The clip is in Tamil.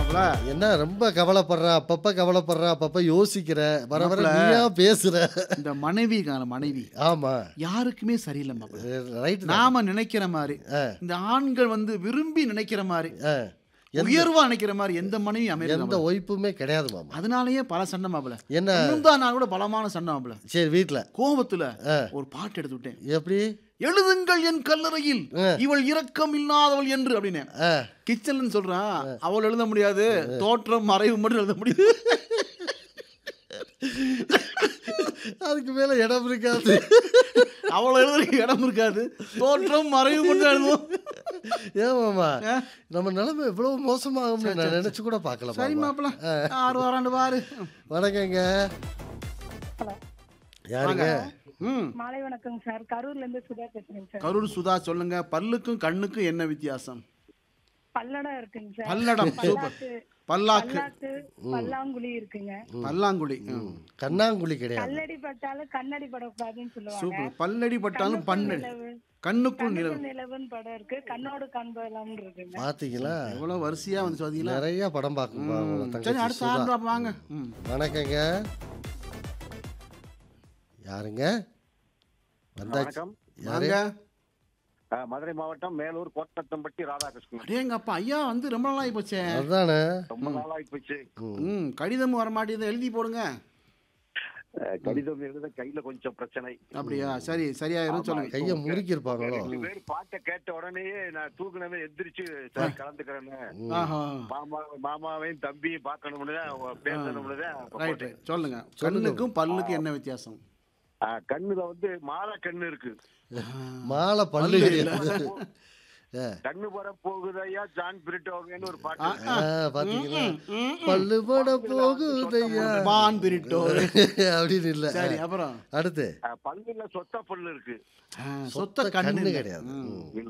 மாப்பிள என்ன ரொம்ப கவலைப்படுற அப்பப்ப கவலைப்படுற அப்பப்ப யோசிக்கிற வர வர மாப்பிள. நீயா பேசுற இந்த மனைவி கால மனைவி ஆமா யாருக்குமே சரியில்லை மாப்பிள ரைட் நாம நினைக்கிற மாதிரி இந்த ஆண்கள் வந்து விரும்பி நினைக்கிற மாதிரி உயர்வா நினைக்கிற மாதிரி எந்த மனைவி எந்த அமைய ஒய்ப்புமே கிடையாது மாமா அதனாலயே பல சண்டை மாப்பிள என்ன முந்தா நாள் கூட பலமான சண்டை மாப்பிள சரி வீட்ல கோபத்துல ஒரு பாட்டு எடுத்து விட்டேன் எப்படி எழுதுங்கள் என் கல்லறையில் இவள் இரக்கம் இல்லாதவள் என்று அப்படின்னு ஆ, கிச்சன் சொல்றான் அவள் எழுத முடியாது தோற்றம் மறைவு மட்டும் எழுத முடியும் அதுக்கு மேல இடம் இருக்காது அவள் எழுதுறதுக்கு இடம் இருக்காது தோற்றம் மறைவு மட்டும் எழுதுவோம் ஏன் மாமா ஆ? நம்ம நிலைமை இவ்வளவு மோசமாகும்னு நான் நினைச்சு கூட பார்க்கல சரி மாமா. மாப்பிள ஆறு வராண்டு பாரு வணக்கங்க யாருங்க ம் மாலை வணக்கம் சார் கரூர்ல இருந்து சுதா பேசுறேங்க சார் கரூர் சுதா சொல்லுங்க பல்லுக்கும் கண்ணுக்கும் என்ன வித்தியாசம் பல்லடம் இருக்குங்க சார் பல்லடம் சூப்பர் பல்லாக்கு பல்லாக்கு பல்லாங்குழி இருக்குங்க பல்லாங்குழி ம். கண்ணாங்குழி கிடையாது கல்லடி பட்டாலும் கண்ணடி படக்கூடாதுன்னு சொல்லுவாங்க சூப்பர் பல்லடி பட்டாலும் பண்ணு நிலவு கண்ணுக்குள் நிலவு கண்ணுக்கு நிலவுன்னு படம் இருக்கு கண்ணோடு காண்பதெல்லாம்னு இருக்குங்க பாத்தீங்களா எவ்வளவு வரிசையா வந்து பார்த்தீங்களா நிறைய படம் பார்க்கும்பா உங்க சரி தங்கச்சி அடுத்த சுதா. ஆண்டு வாங்க ம் வணக்கங்க யாருங்க வந்தாச்சு வணக்கம் யாரு வாங்க அஹ், மதுரை மாவட்டம் மேலூர் கோட்டத்தம்பட்டி ராதாகிருஷ்ணன் அடேங்கப்பா ஐயா வந்து ரொம்ப நாளாகி போச்சே அதுதானே ரொம்ப நாளாகி போச்சு ம் கடிதம் வர மாட்டேங்குது எழுதி போடுங்க அஹ், கடிதம் எழுத கையில கொஞ்சம் பிரச்சனை அப்படியா சரி சரியாயிரும் சொல்லுங்க கையை முறுக்கியிருப்பாங்களோ ரெண்டு பேர் பாட்டை கேட்ட உடனேயே நான் தூக்குனவே எந்திரிச்சு சரி கலந்துக்கிறேன்னு ஆஹா மாமா மாமாவையும் தம்பியும் பார்க்கணும்னு தான் பேசணும்னு தான் இப்ப ரைட் போட்டேன். சொல்லுங்க கண்ணுக்கும் பல்லுக்கும் என்ன வித்தியாசம் அஹ், கண்ணுல வந்து மாலை கண்ணு இருக்கு மாலை பல்லு கிடையாது கண்ணு வர போகுதையா ஜான் பிரிட்டோகன்னு ஒரு பாட்டு ஆ, பாத்தீங்களா பல்லு பட போகுதையா பான் பிரிட்டோ அப்படின்னு இல்ல சரி அப்புறம் அடுத்து அஹ், பல்லுல சொத்த பல்லு இருக்கு சொத்த கண்ணு கண்ணு இல்ல. கிடையாது ம். ம்.